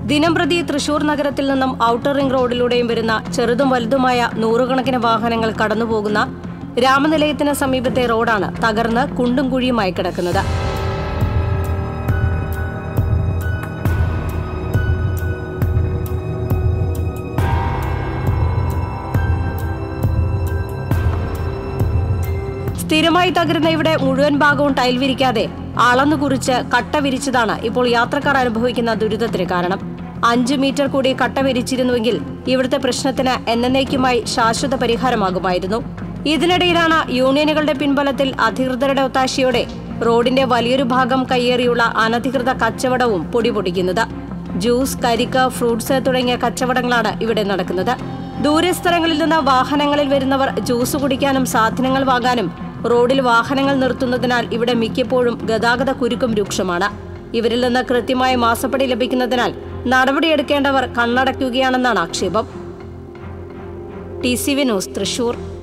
ദിനംപ്രതി തൃശൂർ നഗരത്തിൽ നിന്നും ഔട്ടർ റിംഗ് റോഡിലൂടെയും വരുന്ന ചെറുതും വലുതുമായ നൂറുകണക്കിന് വാഹനങ്ങൾ കടന്നുപോകുന്ന രാമനിലയത്തിന് സമീപത്തെ റോഡാണ് തകർന്ന് കുണ്ടും കുഴിയുമായി കിടക്കുന്നത് സ്ഥിരമായി തകരുന്ന ഇവിടെ മുഴുവൻ ഭാഗവും ടൈൽ വിരിക്കാതെ അളന്നു കുറിച്ച് കട്ട വിരിച്ചതാണ് ഇപ്പോൾ യാത്രക്കാർ അനുഭവിക്കുന്ന ദുരിതത്തിന് കാരണം അഞ്ചു മീറ്റർ കൂടി കട്ട വിരിച്ചിരുന്നുവെങ്കിൽ ഇവിടുത്തെ പ്രശ്നത്തിന് എന്നേക്കുമായി ശാശ്വത പരിഹാരമാകുമായിരുന്നു ഇതിനിടയിലാണ് യൂണിയനുകളുടെ പിൻബലത്തിൽ അധികൃതരുടെ ഒത്താശയോടെ റോഡിന്റെ വലിയൊരു ഭാഗം കയ്യേറിയുള്ള അനധികൃത കച്ചവടവും പൊടിപൊടിക്കുന്നത് ജ്യൂസ് കരിക്ക് ഫ്രൂട്ട്സ് തുടങ്ങിയ കച്ചവടങ്ങളാണ് ഇവിടെ നടക്കുന്നത് ദൂരസ്ഥലങ്ങളിൽ നിന്ന് വാഹനങ്ങളിൽ വരുന്നവർ ജ്യൂസ് കുടിക്കാനും സാധനങ്ങൾ വാങ്ങാനും റോഡിൽ വാഹനങ്ങൾ നിർത്തുന്നതിനാൽ ഇവിടെ മിക്കപ്പോഴും ഗതാഗത കുരുക്കും രൂക്ഷമാണ് ഇവരിൽ നിന്ന് കൃത്യമായ മാസപ്പടി ലഭിക്കുന്നതിനാൽ നടപടിയെടുക്കേണ്ടവർ കണ്ണടയ്ക്കുകയാണെന്നാണ് ആക്ഷേപം T C V news Thrissur